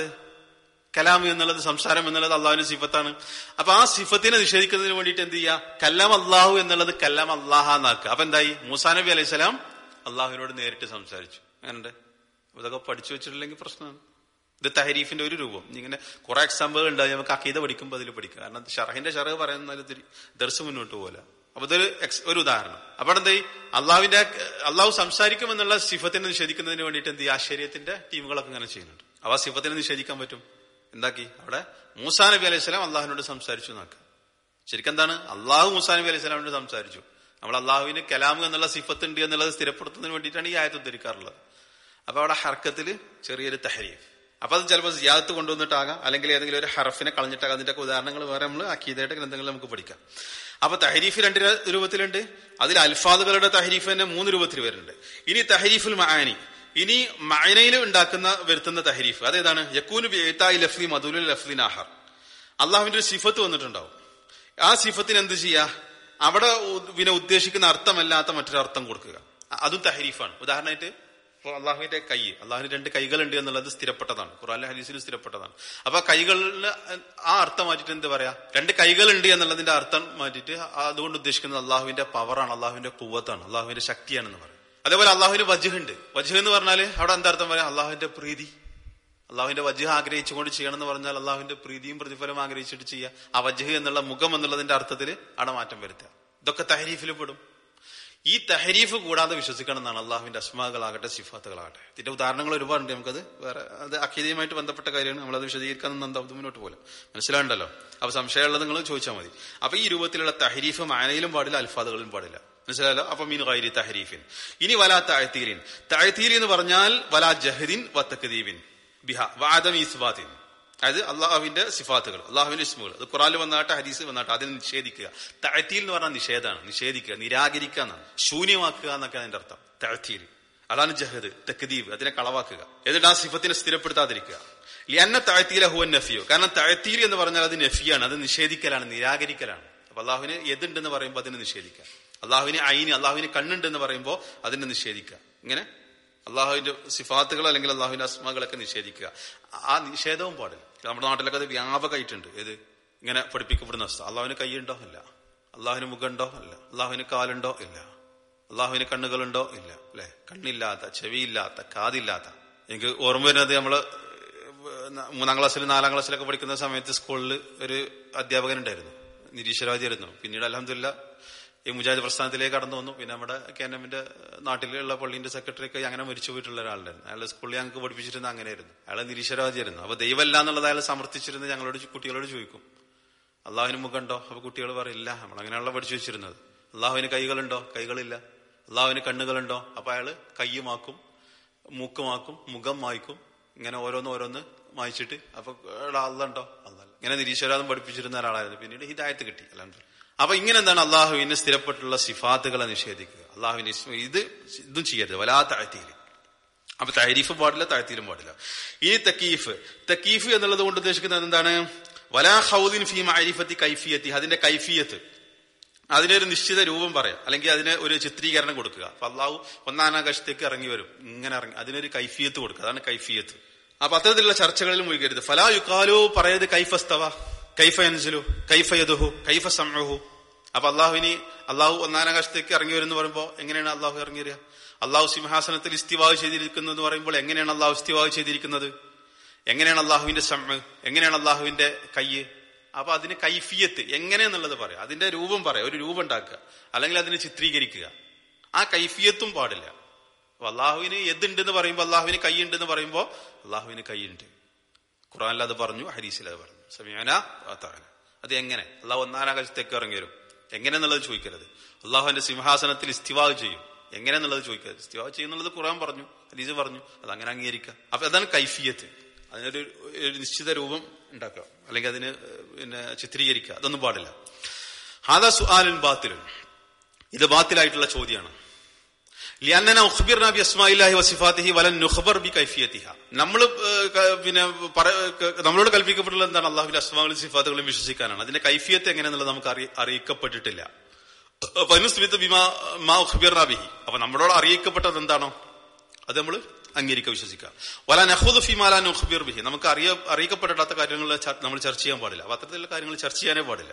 കലാം എന്നുള്ളത് സംസാരം എന്നുള്ളത് അള്ളാഹുവിന്റെ സിഫത്താണ് അപ്പൊ ആ സിഫത്തിനെ നിഷേധിക്കുന്നതിന് വേണ്ടിയിട്ട് എന്ത് ചെയ്യുക കല്ലാം അള്ളാഹു എന്നുള്ളത് കല്ലാം അള്ളാഹ എന്നാക്കുക അപ്പൊ എന്തായി മൂസാ നബി അലൈഹി സ്വലാം അള്ളാഹുവിനോട് നേരിട്ട് സംസാരിച്ചു അങ്ങനെ ഇതൊക്കെ പഠിച്ചു വെച്ചിട്ടില്ലെങ്കിൽ പ്രശ്നമാണ് ഇത് തഹരീഫിന്റെ ഒരു രൂപം ഇങ്ങനെ കുറെ എക്സാമ്പിൾ ഉണ്ടായി നമുക്ക് അക്കീത പഠിക്കുമ്പോൾ അതിൽ പഠിക്കാം കാരണം ഷറഹിന്റെ ഷറഹ് പറയുന്ന ദർസ് മുന്നോട്ട് പോലെ അപ്പൊ ഇതൊരു ex- ഒരു ഉദാഹരണം അപ്പൊ എന്തായി അള്ളാഹുവിന്റെ അള്ളാഹു സംസാരിക്കുമെന്നുള്ള സിഫത്തിനെ നിഷേധിക്കുന്നതിന് വേണ്ടിയിട്ട് എന്ത് ചെയ്യും ആശ്ചര്യത്തിന്റെ ടീമുകളൊക്കെ ഇങ്ങനെ ചെയ്യുന്നുണ്ട് അവ ആ സിഫത്തിനെ നിഷേധിക്കാൻ പറ്റും എന്താക്കി അവിടെ മൂസാ നബി അലൈഹി സ്വലാം അള്ളാഹുവിനോട് സംസാരിച്ചു എന്നാക്കുക ശരിക്കും എന്താണ് അള്ളാഹു മൂസാ നബി അലൈഹി സ്വലാമിനോട് സംസാരിച്ചു നമ്മൾ അള്ളാഹുവിന് കലാം എന്നുള്ള സിഫത്ത് ഉണ്ട് എന്നുള്ളത് സ്ഥിരപ്പെടുത്തുന്നതിന് വേണ്ടിയിട്ടാണ് ഈ ആയത്ത് ഉദ്ധരിക്കാറുള്ളത് അപ്പൊ അവിടെ ഹർക്കത്തിൽ ചെറിയൊരു തഹരീഫ് അപ്പൊ അത് ചിലപ്പോൾ സിയാദത്ത് കൊണ്ടുവന്നിട്ടാകാം അല്ലെങ്കിൽ ഏതെങ്കിലും ഒരു ഹറഫിനെ കളഞ്ഞിട്ടാകാം അതിന്റെ ഒക്കെ ഉദാഹരണങ്ങൾ വേറെ നമ്മൾ അക്കീതയുടെ ഗ്രന്ഥങ്ങളിൽ നമുക്ക് പഠിക്കാം അപ്പൊ തഹരീഫ് രണ്ട് ര- രൂപത്തിലുണ്ട് അതിൽ അൽഫാദുകളുടെ തഹരീഫ് തന്നെ മൂന്ന് രൂപത്തിൽ വരുന്നുണ്ട് ഇനി തഹരീഫുൽ മആനി ഇനി മഅനയിൽ ഉണ്ടാക്കുന്ന വരുത്തുന്ന തഹരീഫ് അതേതാണ് യക്കൂന് ബിഇതാഇ ലഫ്ലി മദുലുൽ ലഫ്ലിൻ ആഹർ അള്ളാഹുവിന്റെ ഒരു സിഫത്ത് വന്നിട്ടുണ്ടാവും ആ സിഫത്തിന് എന്ത് ചെയ്യാ അവിടെ ഉ- പിന്നെ ഉദ്ദേശിക്കുന്ന അർത്ഥമല്ലാത്ത മറ്റൊരു അർത്ഥം കൊടുക്കുക അ- അതും തഹരീഫാണ് ഉദാഹരണമായിട്ട് ഇപ്പോൾ അള്ളാഹുവിന്റെ കൈ അള്ളാഹുവിന് രണ്ട് കൈകളുണ്ട് എന്നുള്ളത് സ്ഥിരപ്പെട്ടതാണ് ഖുറാനിലെ ഹദീസിലും സ്ഥിരപ്പെട്ടതാണ് അപ്പൊ ആ കൈകളിന് ആ അർത്ഥം മാറ്റിയിട്ട് എന്ത് പറയാ രണ്ട് കൈകളുണ്ട് എന്നുള്ളതിന്റെ അർത്ഥം മാറ്റിയിട്ട് ആ- അതുകൊണ്ട് ഉദ്ദേശിക്കുന്നത് അള്ളാഹുവിന്റെ പവറാണ് അള്ളാഹുവിന്റെ കുവത്താണ് അള്ളാഹുവിന്റെ ശക്തിയാണെന്ന് പറയും അതേപോലെ അള്ളാഹുവിന് വജുഹ് ഉണ്ട് വജുഹ് എന്ന് പറഞ്ഞാല് അവിടെ എന്താ അർത്ഥം പറയാം അള്ളാഹുവിന്റെ പ്രീതി അള്ളാഹുവിന്റെ വജുഹ് ആഗ്രഹിച്ചുകൊണ്ട് ചെയ്യണം എന്ന് പറഞ്ഞാൽ അള്ളാഹുവിന്റെ പ്രീതിയും പ്രതിഫലം ആഗ്രഹിച്ചിട്ട് ചെയ്യുക ആ വജുഹ് എന്നുള്ള മുഖം എന്നുള്ളതിന്റെ അർത്ഥത്തിൽ അവിടെ മാറ്റം വരുത്തുക ഇതൊക്കെ തഹരീഫിൽ പെടും ഈ തഹരീഫ് കൂടാതെ വിശ്വസിക്കണം എന്നാണ് അള്ളാഹുവിന്റെ അസ്മാകളാകട്ടെ സിഫാത്തുകളാകട്ടെ ഇതിന്റെ ഉദാഹരണങ്ങൾ ഒരുപാടുണ്ട് നമുക്കത് വേറെ അത് അഖീതയുമായിട്ട് ബന്ധപ്പെട്ട കാര്യമാണ് നമ്മളത് വിശദീകരിക്കാൻ എന്താ മുന്നോട്ട് പോലെ മനസ്സിലാണ്ടല്ലോ അപ്പൊ സംശയമുള്ളത് നിങ്ങൾ ചോദിച്ചാൽ മതി അപ്പൊ ഈ രൂപത്തിലുള്ള തഹരീഫ് മാനയിലും പാടില്ല അൽഫാദുകളിലും പാടില്ല മനസ്സിലായല്ലോ അപ്പൊ മീൻ ഗൈരി തഹരീഫിൻ ഇനി വലാ താഴ്ത്തീലിൻ താഴ്ത്തീലി എന്ന് പറഞ്ഞാൽ വലാ ജഹദിൻ വത്തക്കദീബിൻ ബിഹ വാദം ഇസ്ബാത്തിൻ അതായത് അള്ളാഹുവിന്റെ സിഫാത്തുകൾ അള്ളാഹുവിന്റെ ഇസ്മുകൾ അത് ഖുറാനിൽ വന്നാട്ട് ഹദീസ് വന്നാട്ട് അതിനെ നിഷേധിക്കുക തഴത്തീൽ എന്ന് പറഞ്ഞാൽ നിഷേധമാണ് നിഷേധിക്കുക നിരാകരിക്കുക എന്നാണ് ശൂന്യമാക്കുക എന്നൊക്കെ അതിന്റെ അർത്ഥം തഴത്തീൽ അതാണ് ജഹദ് തെക്കദീബ് അതിനെ കളവാക്കുക എന്നിട്ട് ആ സിഫത്തിനെ സ്ഥിരപ്പെടുത്താതിരിക്കുക ലിയന്ന തഴത്തീല ഹുവൻ നഫിയോ കാരണം തഴത്തീൽ എന്ന് പറഞ്ഞാൽ അത് നഫിയാണ് അത് നിഷേധിക്കലാണ് നിരാകരിക്കലാണ് അപ്പൊ അള്ളാഹുവിന് എതുണ്ടെന്ന് പറയുമ്പോൾ അതിനെ നിഷേധിക്കുക അള്ളാഹുവിന് അയിന് അള്ളാഹുവിന് കണ്ണുണ്ടെന്ന് പറയുമ്പോൾ അതിനെ നിഷേധിക്കുക ഇങ്ങനെ അള്ളാഹുവിന്റെ സിഫാത്തുകൾ അല്ലെങ്കിൽ അള്ളാഹുവിന്റെ അസ്മകളൊക്കെ നിഷേധിക്കുക ആ നിഷേധവും പാടില്ല നമ്മുടെ നാട്ടിലൊക്കെ അത് വ്യാപകമായിട്ടുണ്ട് ഏത് ഇങ്ങനെ പഠിപ്പിക്കപ്പെടുന്ന അവസ്ഥ അള്ളാഹുവിന് കൈയുണ്ടോ ഇല്ല അള്ളാഹുവിന് മുഖമുണ്ടോ ഇല്ല അള്ളാഹുവിന് കാലുണ്ടോ ഇല്ല അള്ളാഹുവിന് കണ്ണുകളുണ്ടോ ഇല്ല അല്ലെ കണ്ണില്ലാത്ത ചെവിയില്ലാത്ത കാതില്ലാത്ത എനിക്ക് ഓർമ്മ വരുന്നത് നമ്മള് മൂന്നാം ക്ലാസ്സിൽ നാലാം ക്ലാസ്സിലൊക്കെ പഠിക്കുന്ന സമയത്ത് സ്കൂളിൽ ഒരു അധ്യാപകൻ ഉണ്ടായിരുന്നു നിരീശ്വരവാദിയായിരുന്നു പിന്നീട് അലഹമില്ല ഈ മുജാഹിദ് പ്രസ്ഥാനത്തിലേക്ക് കടന്നു വന്നു പിന്നെ നമ്മുടെ കേന്ദ്രമിന്റെ നാട്ടിലുള്ള പള്ളിന്റെ സെക്രട്ടറി ഒക്കെ അങ്ങനെ മരിച്ചു പോയിട്ടുള്ള ഒരാളുണ്ടായിരുന്നു അയാൾ സ്കൂളിൽ ഞങ്ങൾക്ക് പഠിപ്പിച്ചിരുന്ന അങ്ങനെയായിരുന്നു അയാൾ നിരീശ്വരവാദിയായിരുന്നു അപ്പൊ ദൈവമല്ല എന്നുള്ളത് അയാൾ സമർത്ഥിച്ചിരുന്നത് ഞങ്ങളോട് കുട്ടികളോട് ചോദിക്കും അള്ളാഹുവിന് മുഖമുണ്ടോ അപ്പൊ കുട്ടികൾ പറയില്ല നമ്മൾ അങ്ങനെയുള്ള പഠിച്ചു വെച്ചിരുന്നത് അള്ളാഹുവിന് കൈകളുണ്ടോ കൈകളില്ല അള്ളാഹുവിന് കണ്ണുകളുണ്ടോ അപ്പൊ അയാള് കയ്യുമാക്കും മൂക്കുമാക്കും മുഖം മായ്ക്കും ഇങ്ങനെ ഓരോന്ന് ഓരോന്ന് മായ്ച്ചിട്ട് അപ്പൊ അള്ളുണ്ടോ അല്ല ഇങ്ങനെ നിരീശ്വരാദം പഠിപ്പിച്ചിരുന്ന ഒരാളായിരുന്നു പിന്നീട് ഹിദായത്ത് കിട്ടി അല്ലാണ്ട് അപ്പൊ ഇങ്ങനെ എന്താണ് അള്ളാഹുവിന് സ്ഥിരപ്പെട്ടുള്ള സിഫാത്തുകളെ നിഷേധിക്കുക അള്ളാഹുവിന് ഇത് ഇതും ചെയ്യരുത് വലാ താഴ്ത്തിയിൽ അപ്പൊ താരീഫ് പാടില്ല താഴ്ത്തിയിലും പാടില്ല ഇനി തക്കീഫ് തക്കീഫ് എന്നുള്ളത് കൊണ്ട് ഉദ്ദേശിക്കുന്നത് എന്താണ് വലാ ഹൗദിൻ ഫി മാരിഫത്തി കൈഫിയത്തി അതിന്റെ കൈഫിയത്ത് അതിനൊരു നിശ്ചിത രൂപം പറയാം അല്ലെങ്കിൽ അതിന് ഒരു ചിത്രീകരണം കൊടുക്കുക അപ്പൊ അള്ളാഹു ഒന്നാം ആകാശത്തേക്ക് ഇറങ്ങി വരും ഇങ്ങനെ ഇറങ്ങി അതിനൊരു കൈഫിയത്ത് കൊടുക്കുക അതാണ് കൈഫിയത്ത് അപ്പൊ അത്തരത്തിലുള്ള ചർച്ചകളിൽ മുഴുകരുത് ഫലാ യുക്കാലോ പറയത് കൈഫസ്തവ കൈഫ അൻസലു കൈഫ യദുഹു കൈഫ സമഹു അപ്പൊ അള്ളാഹുവിനി അള്ളാഹു ഒന്നാം ആകാശത്തേക്ക് ഇറങ്ങി വരും എന്ന് പറയുമ്പോൾ എങ്ങനെയാണ് അള്ളാഹു ഇറങ്ങി വരിക അള്ളാഹു സിംഹാസനത്തിൽ ഇസ്തിവാവ് ചെയ്തിരിക്കുന്നത് എന്ന് പറയുമ്പോൾ എങ്ങനെയാണ് അള്ളാഹു ഇസ്തിവാവ് ചെയ്തിരിക്കുന്നത് എങ്ങനെയാണ് അള്ളാഹുവിന്റെ സമ്മ് എങ്ങനെയാണ് അള്ളാഹുവിന്റെ കയ്യ് അപ്പൊ അതിന് കൈഫിയത്ത് എങ്ങനെയെന്നുള്ളത് പറയാം അതിന്റെ രൂപം പറയാം ഒരു രൂപം ഉണ്ടാക്കുക അല്ലെങ്കിൽ അതിനെ ചിത്രീകരിക്കുക ആ കൈഫിയത്തും പാടില്ല അപ്പൊ അള്ളാഹുവിന് എതുണ്ടെന്ന് പറയുമ്പോൾ അള്ളാഹുവിന് കൈയുണ്ടെന്ന് പറയുമ്പോൾ അള്ളാഹുവിന് കൈയുണ്ട് ഖുറാനിൽ അത് പറഞ്ഞു ഹരീസിൽ അത് പറഞ്ഞു സമീന അത് എങ്ങനെ അള്ളാഹു ഒന്നാനാകാശത്തേക്ക് ഇറങ്ങി വരും എങ്ങനെയെന്നുള്ളത് ചോദിക്കരുത് അള്ളാഹുവിന്റെ സിംഹാസനത്തിൽ ഇസ്തിവാവ് ചെയ്യും എങ്ങനെയെന്നുള്ളത് ചോദിക്കരുത് ഇസ്തിവാവ് ചെയ്യുന്നുള്ളത് ഖുറാൻ പറഞ്ഞു ഹരീസ് പറഞ്ഞു അത് അങ്ങനെ അംഗീകരിക്കാം അപ്പൊ അതാണ് കൈഫിയത്ത് അതിനൊരു ഒരു നിശ്ചിത രൂപം ഉണ്ടാക്കുക അല്ലെങ്കിൽ അതിന് പിന്നെ ചിത്രീകരിക്കുക അതൊന്നും പാടില്ല ഹാദ സുആാലുൻ ബാത്തിലുൻ ഇത് ബാത്തിലായിട്ടുള്ള ചോദ്യമാണ് ലിയന്നന ഉഖ്ബിർന ബി അസ്മാഇല്ലാഹി വസിഫാത്തിഹി വലൻ നുഖ്ബർ ബി കൈഫിയത്തിഹ നമ്മൾ പിന്നെ നമ്മളോട് കൽപ്പിക്കപ്പെട്ടുള്ള എന്താണ് അള്ളാഹുവിന്റെ അസ്മാകളും സിഫാത്തുകളും വിശ്വസിക്കാനാണ് അതിന്റെ കൈഫിയത്ത് എങ്ങനെയെന്നുള്ളത് നമുക്ക് അറി അറിയിക്കപ്പെട്ടിട്ടില്ല ബിഹി അപ്പൊ നമ്മളോട് അറിയിക്കപ്പെട്ടത് എന്താണോ അത് നമ്മൾ അംഗീകരിക്കുക വിശ്വസിക്കുക വല നഹുദ് ഫിമാല നുഖ്ബിർ ബിഹി നമുക്ക് അറിയ അറിയിക്കപ്പെടാത്ത കാര്യങ്ങൾ നമ്മൾ ചർച്ച ചെയ്യാൻ പാടില്ല അപ്പൊ അത്തരത്തിലുള്ള കാര്യങ്ങൾ ചർച്ച ചെയ്യാനേ പാടില്ല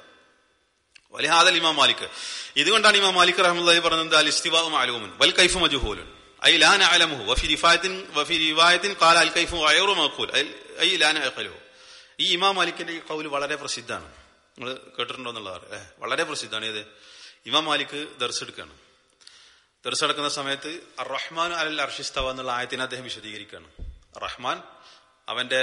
വലിഹാദൽ ഇമാം മാലിക് ഇതുകൊണ്ടാണ് ഇമാം മാലിക് റഹ്മുല്ലാഹി പറഞ്ഞത് അൽ ഇസ്തിവാ മാലൂമുൻ വൽ കൈഫ് മജുഹൂലുൻ ഐ ലാ നഅലമുഹു വഫി റിഫായത്തിൻ വഫി റിവായത്തിൻ ഖാല അൽ കൈഫു ഗൈറു മഖൂൽ ഐ ലാ നഅഖലുഹു ഈ ഇമാം മാലിക്കിന്റെ ഈ കൗല് വളരെ പ്രസിദ്ധമാണ് നിങ്ങൾ കേട്ടിട്ടുണ്ടോ എന്നുള്ളതാണ് ഏഹ് വളരെ പ്രസിദ്ധമാണ് ഏത് ഇമാം മാലിക് ദർസെടുക്കുകയാണ് ദർസെടുക്കുന്ന സമയത്ത് റഹ്മാൻ അലൽ അർഷിസ്തവ എന്നുള്ള ആയത്തിനെ അദ്ദേഹം വിശദീകരിക്കുകയാണ് റഹ്മാൻ അവന്റെ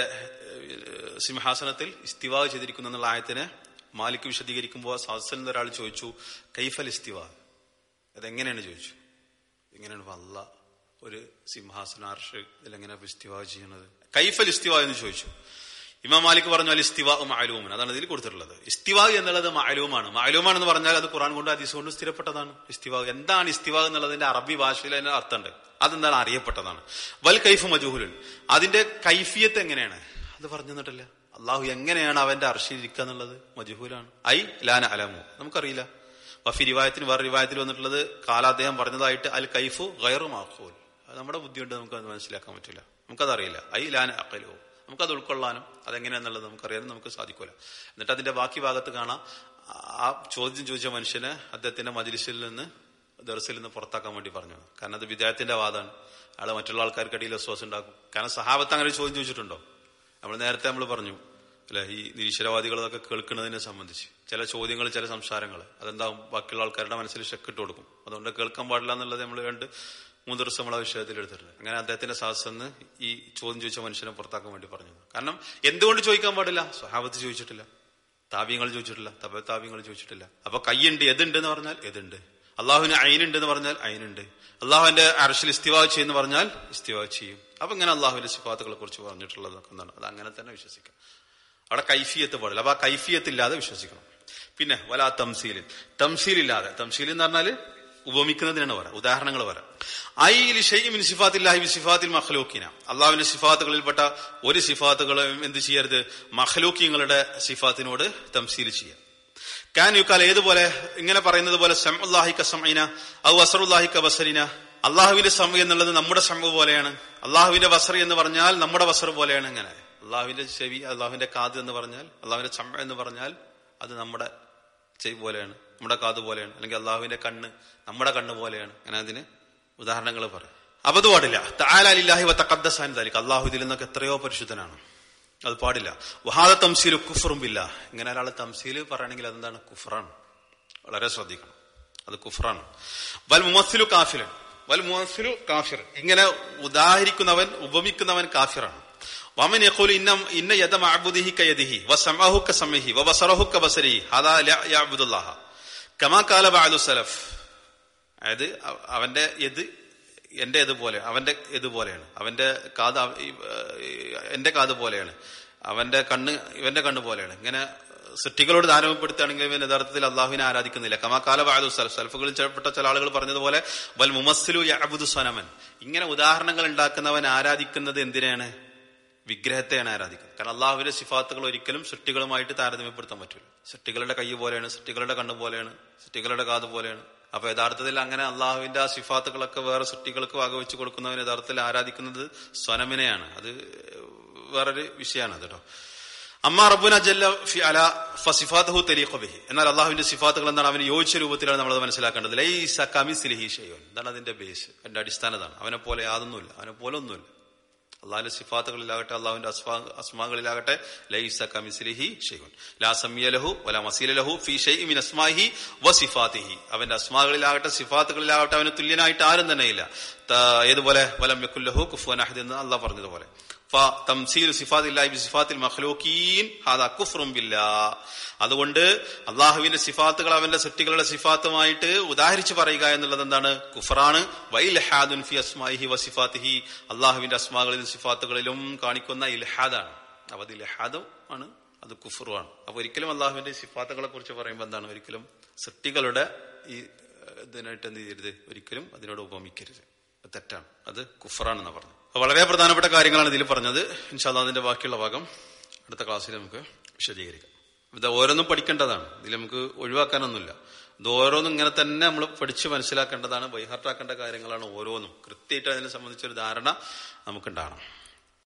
സിംഹാസനത്തിൽ ഇസ്തിവാ ചെയ്തിരിക്കുന്നു എന്നുള്ള ആയത്തിനെ മാലിക് വിശദീകരിക്കുമ്പോൾ സദസ്സിൽ ഒരാൾ ചോദിച്ചു കൈഫൽ ഇസ്തിവ അതെങ്ങനെയാണ് ചോദിച്ചു എങ്ങനെയാണ് അല്ല ഒരു സിംഹാസനാർഷ് ഇതിലെങ്ങനെ ഇസ്തിവ ചെയ്യുന്നത് കൈഫൽ ഇസ്തിവ എന്ന് ചോദിച്ചു ഇമാം മാലിക് പറഞ്ഞു അൽ ഇസ്തിവ മാലൂമൻ അതാണ് ഇതിൽ കൊടുത്തിട്ടുള്ളത് ഇസ്തിവ എന്നുള്ളത് മാലൂമാണ് മാലൂമാണ് എന്ന് പറഞ്ഞാൽ അത് ഖുറാൻ കൊണ്ട് ഹദീസ് കൊണ്ട് സ്ഥിരപ്പെട്ടതാണ് ഇസ്തിവ എന്താണ് ഇസ്തിവ എന്നുള്ളതിന്റെ അറബി ഭാഷയിൽ അതിന്റെ അർത്ഥമുണ്ട് അതെന്താണ് അറിയപ്പെട്ടതാണ് വൽ കൈഫ് മജുഹുലുൻ അതിന്റെ കൈഫിയത്ത് എങ്ങനെയാണ് അത് പറഞ്ഞു തന്നിട്ടില്ല അള്ളാഹു എങ്ങനെയാണ് അവന്റെ അർഷിരിക്കുക എന്നുള്ളത് മജുഹൂലാണ് ഐ ലാന അലമു നമുക്കറിയില്ല വഫി റിവായത്തിന് വേറെ റിവായത്തിൽ വന്നിട്ടുള്ളത് കാല അദ്ദേഹം പറഞ്ഞതായിട്ട് അൽ കൈഫു ഗൈറു മാഖൂൽ അത് നമ്മുടെ ബുദ്ധി കൊണ്ട് നമുക്ക് അത് മനസ്സിലാക്കാൻ പറ്റില്ല നമുക്കതറിയില്ല ഐ ലാന അക്കലോ നമുക്കത് ഉൾക്കൊള്ളാനും അതെങ്ങനെയാന്നുള്ളത് നമുക്കറിയാനും നമുക്ക് സാധിക്കൂല എന്നിട്ട് അതിന്റെ ബാക്കി ഭാഗത്ത് കാണാം ആ ചോദ്യം ചോദിച്ച മനുഷ്യനെ അദ്ദേഹത്തിന്റെ മജിലിസിൽ നിന്ന് ദർസിൽ നിന്ന് പുറത്താക്കാൻ വേണ്ടി പറഞ്ഞു കാരണം അത് വിദ്യാർത്ഥിന്റെ വാദമാണ് അയാൾ മറ്റുള്ള ആൾക്കാർക്കിടയിൽ വിശ്വാസം ഉണ്ടാക്കും കാരണം സഹാബത്ത് അങ്ങനെ ചോദ്യം ചോദിച്ചിട്ടുണ്ടോ നമ്മൾ നേരത്തെ നമ്മൾ പറഞ്ഞു അല്ലെ ഈ നിരീശ്വരവാദികളൊക്കെ കേൾക്കുന്നതിനെ സംബന്ധിച്ച് ചില ചോദ്യങ്ങൾ ചില സംസാരങ്ങൾ അതെന്താവും ബാക്കിയുള്ള ആൾക്കാരുടെ മനസ്സിൽ ഷെക്കിട്ട് കൊടുക്കും അതുകൊണ്ട് കേൾക്കാൻ പാടില്ല എന്നുള്ളത് നമ്മൾ രണ്ട് മൂന്ന് ദിവസം നമ്മൾ ആ വിഷയത്തിൽ എടുത്തിട്ടുണ്ട് അങ്ങനെ അദ്ദേഹത്തിന്റെ സാഹസന്ന് ഈ ചോദ്യം ചോദിച്ച മനുഷ്യനെ പുറത്താക്കാൻ വേണ്ടി പറഞ്ഞു കാരണം എന്തുകൊണ്ട് ചോദിക്കാൻ പാടില്ല സ്വഹാബത്ത് ചോദിച്ചിട്ടില്ല താവ്യങ്ങൾ ചോദിച്ചിട്ടില്ല തപ താവ്യങ്ങൾ ചോദിച്ചിട്ടില്ല അപ്പൊ കൈയുണ്ട് എതുണ്ട് എന്ന് പറഞ്ഞാൽ എതുണ്ട് അള്ളാഹുവിന് അയിനുണ്ട് എന്ന് പറഞ്ഞാൽ അയിനുണ്ട് അള്ളാഹുവിന്റെ അർഷിൽ ഇസ്തിവാ ചെയ്യുന്ന പറഞ്ഞാൽ ഇസ്തിവാ ചെയ്യും അപ്പൊ ഇങ്ങനെ അള്ളാഹുവിന്റെ സിഫാത്തുകളെ കുറിച്ച് പറഞ്ഞിട്ടുള്ളതൊക്കെ എന്താണ് അത് അങ്ങനെ തന്നെ വിശ്വസിക്കാം അവിടെ കൈഫിയത്ത് പാടില്ല അപ്പൊ ആ കൈഫിയത്ത് ഇല്ലാതെ വിശ്വസിക്കണം പിന്നെ വല തംസീലിൽ തംസീൽ ഇല്ലാതെ തംസീൽ എന്ന് പറഞ്ഞാല് ഉപമിക്കുന്നതിനാണ് പറയാം ഉദാഹരണങ്ങൾ പറയാം ഐ ലിഷൈമിൻ സിഫാത്തില്ലാഹി സിഫാത്തിൽ മഖലൂക്കിന അള്ളാഹുവിന്റെ സിഫാത്തുകളിൽപ്പെട്ട ഒരു സിഫാത്തുകളും എന്ത് ചെയ്യരുത് മഖലൂക്കിങ്ങളുടെ സിഫാത്തിനോട് തംസീൽ ചെയ്യാം കാൻ യുക്കാൽ ഏതുപോലെ ഇങ്ങനെ പറയുന്നത് പോലെ സമുല്ലാഹിക്ക സമീന ഔ അസറുല്ലാഹിക്ക ബസരിന അള്ളാഹുവിന്റെ സമ എന്നുള്ളത് നമ്മുടെ സമ പോലെയാണ് അള്ളാഹുവിന്റെ വസർ എന്ന് പറഞ്ഞാൽ നമ്മുടെ വസർ പോലെയാണ് ഇങ്ങനെ അള്ളാഹുവിന്റെ ചെവി അള്ളാഹുവിന്റെ കാത് എന്ന് പറഞ്ഞാൽ അള്ളാഹുവിന്റെ ചമ്മ എന്ന് പറഞ്ഞാൽ അത് നമ്മുടെ ചെവി പോലെയാണ് നമ്മുടെ കാത് പോലെയാണ് അല്ലെങ്കിൽ അള്ളാഹുവിന്റെ കണ്ണ് നമ്മുടെ കണ്ണ് പോലെയാണ് അങ്ങനെ അതിന് ഉദാഹരണങ്ങൾ പറയാം അപ്പൊ അത് പാടില്ല താലാലില്ലാഹി വത്തഖദ്ദസാൻ ദാലിക് അള്ളാഹു ഇതിൽ നിന്നൊക്കെ എത്രയോ പരിശുദ്ധനാണ് അത് പാടില്ല വഹാദ തംസീൽ കുഫറും ബില്ല ഇങ്ങനെ ഒരാൾ തംസീൽ പറയണമെങ്കിൽ അതെന്താണ് കുഫറാണ് വളരെ ശ്രദ്ധിക്കണം അത് കുഫറാണ് വൽ മുമസ്സിലു കാഫിലൻ വൽ മുമസ്സിലു കാഫിർ ഇങ്ങനെ ഉദാഹരിക്കുന്നവൻ ഉപമിക്കുന്നവൻ കാഫിറാണ് വമൻ യഖൂലു ഇന്ന ഇന്ന യദ മഅബുദിഹി കയദിഹി വസമഅഹു കസമിഹി വബസറഹു കബസരിഹി ഹദാ ലാ യഅബുദുല്ലാഹ കമാ ഖാല ബഅദു സലഫ് അതായത് അവ- അവന്റെ എത് എന്റെ ഇത് പോലെ അവന്റെ ഇത് പോലെയാണ് അവന്റെ കാത് അവ- ഈ, ഏഹ്, എന്റെ കാത് പോലെയാണ് അവന്റെ കണ്ണ് ഇവന്റെ കണ്ണ് പോലെയാണ് ഇങ്ങനെ സൃഷ്ടികളോട് താരതമ്യപ്പെടുത്തുകയാണെങ്കിൽ ഇവൻ യഥാർത്ഥത്തിൽ അള്ളാഹുവിനെ ആരാധിക്കുന്നില്ല കമാകാല ബാദു സലഫ് സൽഫുകളിൽ ചിലപ്പെട്ട ചില ആളുകൾ പറഞ്ഞതുപോലെ വൽ മുമസ്സിലു യഅബുദു സനമൻ ഇങ്ങനെ ഉദാഹരണങ്ങൾ ഉണ്ടാക്കുന്നവൻ ആരാധിക്കുന്നത് എന്തിനാണ് വിഗ്രഹത്തെയാണ് ആരാധിക്കുന്നത് കാരണം അള്ളാഹുവിന്റെ സിഫാത്തുകൾ ഒരിക്കലും സൃഷ്ടികളുമായിട്ട് താരതമ്യപ്പെടുത്താൻ പറ്റില്ല സൃഷ്ടികളുടെ കൈ പോലെയാണ് സൃഷ്ടികളുടെ കണ്ണ് പോലെയാണ് സൃഷ്ടികളുടെ കാത് പോലെയാണ് അപ്പൊ യഥാർത്ഥത്തിൽ അങ്ങനെ അള്ളാഹുവിന്റെ ആ സിഫാത്തുകളൊക്കെ വേറെ സൃഷ്ടികൾക്ക് വകവെച്ച് കൊടുക്കുന്നവൻ യഥാർത്ഥത്തിൽ ആരാധിക്കുന്നത് സ്വനമിനെയാണ് അത് വേറൊരു വിഷയമാണ് അത് കേട്ടോ അമ്മ റബ്ബുന ജല്ല ഫി അല ഫസിഫാത്തഹു തലീഖ ബിഹി എന്നാൽ അള്ളാഹുവിന്റെ സിഫാത്തുകൾ എന്താണ് അവന് യോജിച്ച രൂപത്തിലാണ് നമ്മൾ മനസ്സിലാക്കേണ്ടത് ലൈസ കമിസ്ലിഹി ഷൈഉൻ എന്താണ് അതിന്റെ ബേസ് അതിന്റെ അടിസ്ഥാനതാണ് അവനെ പോലെ യാതൊന്നുമില്ല അവനെ പോലെ ഒന്നുമില്ല അള്ളാഹിന്റെ സിഫാത്തുകളിലാകട്ടെ അള്ളാഹുവിന്റെ അസ്മാ അസ്മാകളിലാകട്ടെ ലൈസ കമിസ്ലിഹി ഷെയ്ഖുൻ ലാ സമിയലഹു വല മസീലഹു ഫി ഷൈഇ മിൻ അസ്മാഹി വ സിഫാത്തിഹി അവന്റെ അസ്മാകളിലാകട്ടെ സിഫാത്തുകളിലാകട്ടെ അവന് തുല്യനായിട്ട് ആരും തന്നെയില്ല ത- ഏതുപോലെ വലം യക്കുല്ലഹു കുഫുവൻ അഹദ് എന്ന് അള്ളാഹ് പറഞ്ഞതുപോലെ തംസീൽ സിഫാത്തില്ലാഹി ബി സിഫാത്തിൽ മഖ്ലൂക്കീൻ ഹാദാ കുഫ്റും ബില്ലാ അതുകൊണ്ട് അള്ളാഹുവിന്റെ സിഫാത്തുകൾ അവന്റെ സൃഷ്ടികളുടെ സിഫാത്തുമായിട്ട് ഉദാഹരിച്ച് പറയുക എന്നുള്ളത് എന്താണ് കുഫറാണ് വൈൽഹാദുൻ ഫി അസ്മാഹി വസിഫാത്തിഹി അള്ളാഹുവിന്റെ അസ്മാകളിലും സിഫാത്തുകളിലും കാണിക്കുന്ന ഇൽഹാദാണ് അപ്പൊ അത് ഇൽഹാദും ആണ് അത് കുഫറുമാണ് അപ്പൊ ഒരിക്കലും അള്ളാഹുവിന്റെ സിഫാത്തുകളെ കുറിച്ച് പറയുമ്പോൾ എന്താണ് ഒരിക്കലും സൃഷ്ടികളുടെ ഈ ഏഹ്, ഇതിനായിട്ട് എന്ത് ചെയ്യരുത് ഒരിക്കലും അതിനോട് ഉപമിക്കരുത് അത് തെറ്റാണ് അത് കുഫറാണെന്ന് പറഞ്ഞു അപ്പൊ വളരെ പ്രധാനപ്പെട്ട കാര്യങ്ങളാണ് ഇതിൽ പറഞ്ഞത് ഇൻഷാല്ലാ അതിന്റെ ബാക്കിയുള്ള ഭാഗം അടുത്ത ക്ലാസ്സിൽ നമുക്ക് വിശദീകരിക്കാം ഇത് ഓരോന്നും പഠിക്കേണ്ടതാണ് ഇതിൽ നമുക്ക് ഒഴിവാക്കാനൊന്നുമില്ല ഇത് ഓരോന്നും ഇങ്ങനെ തന്നെ നമ്മൾ പഠിച്ച് മനസ്സിലാക്കേണ്ടതാണ് ബൈഹാർട്ടാക്കേണ്ട കാര്യങ്ങളാണ് ഓരോന്നും കൃത്യമായിട്ട് അതിനെ സംബന്ധിച്ചൊരു ധാരണ നമുക്കുണ്ടാകണം